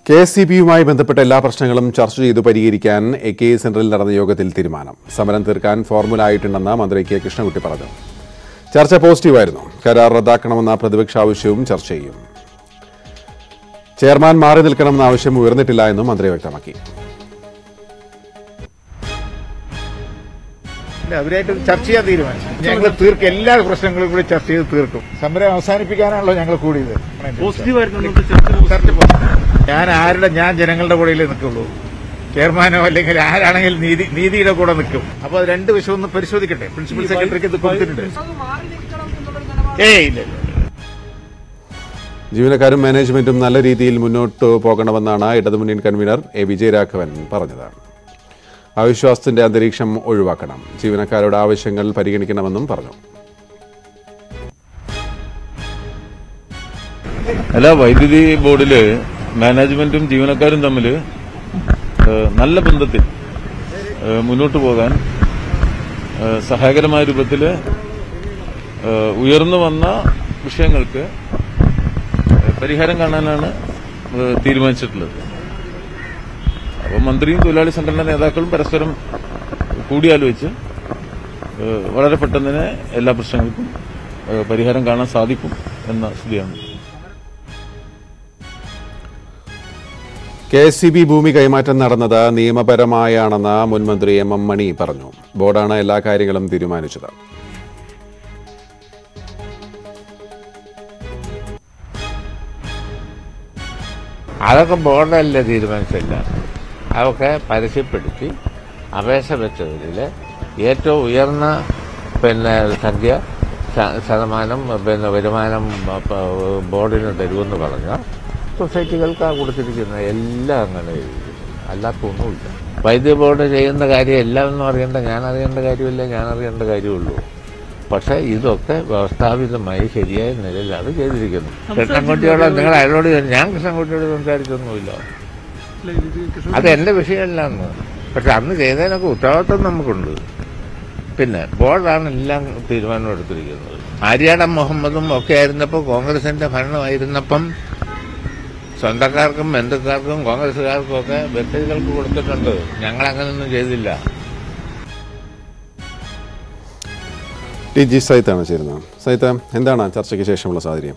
K S C ബിയുമായി ബന്ധപ്പെട്ട എല്ലാ പ്രശ്നങ്ങളും ചർച്ച ചെയ്തു പരിഹരിക്കാൻ എ കെ സെന്ററിൽ നടന്ന യോഗത്തിൽ തീരുമാനം സമരം തീർക്കാൻ ഫോർമുല ആയിട്ടുണ്ടെന്ന് മന്ത്രി കെ കൃഷ്ണൻകുട്ടി പറഞ്ഞു ചർച്ച പോസിറ്റീവായിരുന്നു കരാർ റദ്ദാക്കണമെന്ന പ്രതിപക്ഷ ആവശ്യവും ചർച്ച ചെയ്യും ചെയർമാൻ മാറി നിൽക്കണമെന്ന ആവശ്യം ഉയർന്നിട്ടില്ല എന്നും മന്ത്രി വ്യക്തമാക്കി ഇല്ല, അവരായിട്ട് ചർച്ച ചെയ്യാൻ തീരുമാനിച്ചു ഞങ്ങൾ തീർക്കും എല്ലാ പ്രശ്നങ്ങളും കൂടി ചർച്ച ചെയ്ത് തീർക്കും സമരം അവസാനിപ്പിക്കാനാണല്ലോ ഞങ്ങൾ കൂടിയത് ചർച്ച പോസിറ്റീവ്. ഞാൻ ആരുടെ ഞാൻ ജനങ്ങളുടെ കൂടെയല്ലേ നിൽക്കുള്ളൂ ചെയർമാനോ അല്ലെങ്കിൽ ആരാണെങ്കിലും നീതി നീതിയുടെ കൂടെ നിൽക്കും അപ്പൊ അത് രണ്ട് വശം ഒന്ന് പരിശോധിക്കട്ടെ പ്രിൻസിപ്പൽ സെക്രട്ടറിക്ക് ഇത് കൊടുത്തിട്ടുണ്ട് ഏയ് ഇല്ല ഇല്ല ജീവനക്കാരും മാനേജ്മെന്റും നല്ല രീതിയിൽ മുന്നോട്ട് പോകണമെന്നാണ് ഇടതുമുന്നണി കൺവീനർ എ വിജയരാഘവൻ പറഞ്ഞത് അവിശ്വാസത്തിന്റെ അന്തരീക്ഷം ഒഴിവാക്കണം ജീവനക്കാരുടെ ആവശ്യങ്ങൾ പരിഗണിക്കണമെന്നും പറഞ്ഞു അല്ല വൈദ്യുതി ബോർഡില് മാനേജ്മെന്റും ജീവനക്കാരും തമ്മിൽ നല്ല ബന്ധത്തിൽ ഏഹ്, മുന്നോട്ട് പോകാൻ ഏഹ്, സഹായകരമായ രൂപത്തിൽ ഉയർന്നു വന്ന വിഷയങ്ങൾക്ക് ഏഹ്, പരിഹാരം കാണാനാണ് ഏഹ്, തീരുമാനിച്ചിട്ടുള്ളത് അപ്പോൾ മന്ത്രിയും തൊഴിലാളി സംഘടനാ നേതാക്കളും പരസ്പരം കൂടിയാലോചിച്ച് ഏഹ്, വളരെ പെട്ടെന്ന് തന്നെ എല്ലാ പ്രശ്നങ്ങൾക്കും ഏഹ്, പരിഹാരം കാണാൻ സാധിക്കും എന്ന സ്ഥിതിയാണ് കെ എസ് സി ബി ഭൂമി കൈമാറ്റം നടന്നത് നിയമപരമായാണെന്ന് മുൻ മന്ത്രി എം എം മണി പറഞ്ഞു ബോർഡാണ് എല്ലാ കാര്യങ്ങളും തീരുമാനിച്ചത് അതൊക്കെ ബോർഡല്ലേ തീരുമാനിച്ചില്ല അതൊക്കെ പരസ്യപ്പെടുത്തി അപേക്ഷ വെച്ചതിൽ ഏറ്റവും ഉയർന്ന പിന്നെ സംഖ്യ ശ- ശതമാനം പിന്നെ വരുമാനം പ- ബോർഡിന് തരുമെന്ന് പറഞ്ഞ സൊസൈറ്റികൾക്കാണ് കൊടുത്തിരിക്കുന്നത് എല്ലാം അങ്ങനെ എഴുതിയിരിക്കുന്നത്. അല്ലാത്തൊന്നുമില്ല വൈദ്യുതി ബോർഡ് ചെയ്യുന്ന കാര്യം എല്ലാം ഒന്നും അറിയേണ്ട ഞാൻ അറിയേണ്ട കാര്യമില്ല ഞാൻ അറിയേണ്ട കാര്യമുള്ളൂ പക്ഷേ ഇതൊക്കെ വ്യവസ്ഥാപിതമായി ശരിയായ നിലയിലാണ് ചെയ്തിരിക്കുന്നത് കൃഷ്ണൻകുട്ടിയോട് നിങ്ങൾ അയാളോട് ഞാൻ കൃഷ്ണൻകുട്ടിയോട് സംസാരിച്ചൊന്നുമില്ല അത് എന്റെ വിഷയമല്ലാന്ന് പക്ഷെ അന്ന് ചെയ്തതിനൊക്കെ ഉത്തരവാദിത്വം നമുക്കുണ്ട് പിന്നെ ബോർഡാണ് എല്ലാം തീരുമാനം എടുത്തിരിക്കുന്നത് ആര്യാടൻ മുഹമ്മദും ഒക്കെ ആയിരുന്നപ്പോൾ കോൺഗ്രസിന്റെ ഭരണമായിരുന്നപ്പം സ്വന്തക്കാർക്കും ബന്ധുക്കാർക്കും കോൺഗ്രസുകാർക്കും ഒക്കെ വ്യക്തികൾക്ക് കൊടുത്തിട്ടുണ്ട് ഞങ്ങൾ അങ്ങനെയൊന്നും ചെയ്തില്ല ടി ജി സൈത്താണ് ചേരുന്നത് സൈത്ത് എന്താണ് ചർച്ചയ്ക്ക് ശേഷമുള്ള സാഹചര്യം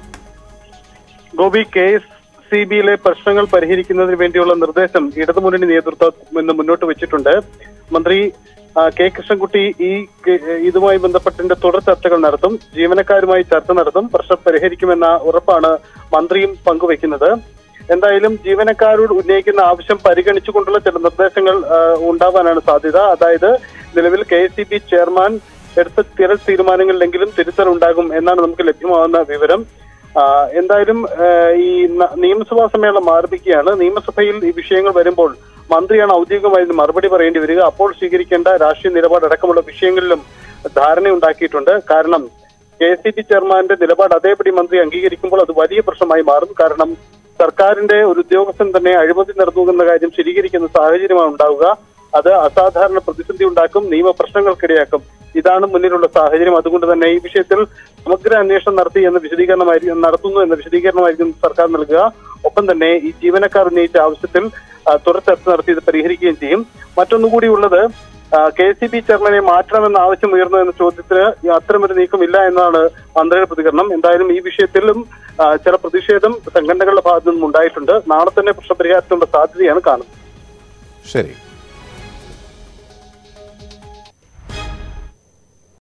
ഗോപി കെ എസ് സി ബിയിലെ പ്രശ്നങ്ങൾ പരിഹരിക്കുന്നതിന് വേണ്ടിയുള്ള നിർദ്ദേശം ഇടതുമുന്നണി നേതൃത്വം ഇന്ന് മുന്നോട്ട് വെച്ചിട്ടുണ്ട് മന്ത്രി ആ, കെ കൃഷ്ണൻകുട്ടി ഈ കെ- ഇതുമായി ബന്ധപ്പെട്ടതിന്റെ തുടർ ചർച്ചകൾ നടത്തും ജീവനക്കാരുമായി ചർച്ച നടത്തും പ്രശ്നം പരിഹരിക്കുമെന്ന ഉറപ്പാണ് മന്ത്രിയും പങ്കുവെക്കുന്നത് എന്തായാലും ജീവനക്കാരോട് ഉന്നയിക്കുന്ന ആവശ്യം പരിഗണിച്ചുകൊണ്ടുള്ള ചില നിർദ്ദേശങ്ങൾ ആ, ഉണ്ടാവാനാണ് സാധ്യത അതായത് നിലവിൽ K S C B chairman എടുത്ത ചില തീരുമാനങ്ങളിലെങ്കിലും തിരുത്തലുണ്ടാകും എന്നാണ് നമുക്ക് ലഭ്യമാവുന്ന വിവരം ആ, എന്തായാലും ആ, ഈ ന- നിയമസഭാ സമ്മേളനം ആരംഭിക്കുകയാണ് നിയമസഭയിൽ ഈ വിഷയങ്ങൾ വരുമ്പോൾ മന്ത്രിയാണ് ഔദ്യോഗികമായി ഇതിന് മറുപടി പറയേണ്ടി വരിക അപ്പോൾ സ്വീകരിക്കേണ്ട രാഷ്ട്രീയ നിലപാടടക്കമുള്ള വിഷയങ്ങളിലും ധാരണയുണ്ടാക്കിയിട്ടുണ്ട് കാരണം കെ എസ് സി ബി ചെയർമാന്റെ നിലപാട് അതേപടി മന്ത്രി അംഗീകരിക്കുമ്പോൾ അത് വലിയ പ്രശ്നമായി മാറും കാരണം സർക്കാരിന്റെ ഒരു ഉദ്യോഗസ്ഥൻ തന്നെ അഴിമതി നടത്തുന്ന കാര്യം സ്ഥിരീകരിക്കുന്ന സാഹചര്യമാണ് ഉണ്ടാവുക അത് അസാധാരണ പ്രതിസന്ധി ഉണ്ടാക്കും നിയമപ്രശ്നങ്ങൾക്കിടയാക്കും ഇതാണ് മുന്നിലുള്ള സാഹചര്യം അതുകൊണ്ട് തന്നെ ഈ വിഷയത്തിൽ സമഗ്ര അന്വേഷണം നടത്തി എന്ന വിശദീകരണമായിരിക്കും നടത്തുന്നു എന്ന വിശദീകരണമായിരിക്കും സർക്കാർ നൽകുക ഒപ്പം തന്നെ ഈ ജീവനക്കാർ ഉന്നയിച്ച ആവശ്യത്തിൽ ആ, തുടർ ചർച്ച നടത്തി ഇത് പരിഹരിക്കുകയും ചെയ്യും മറ്റൊന്നുകൂടി ഉള്ളത് കെ എസ് സി ബി ചെയർമാനെ മാറ്റണമെന്ന ആവശ്യം ഉയർന്നു എന്ന ചോദ്യത്തിന് അത്തരമൊരു നീക്കമില്ല എന്നാണ് മന്ത്രിയുടെ പ്രതികരണം എന്തായാലും ഈ വിഷയത്തിലും ആ, ചില പ്രതിഷേധം സംഘടനകളുടെ ഭാഗത്തു നിന്നും ഉണ്ടായിട്ടുണ്ട് നാളെ തന്നെ പ്രശ്നപരിഹാരത്തിനുള്ള സാധ്യതയാണ് കാണുന്നത് ശരി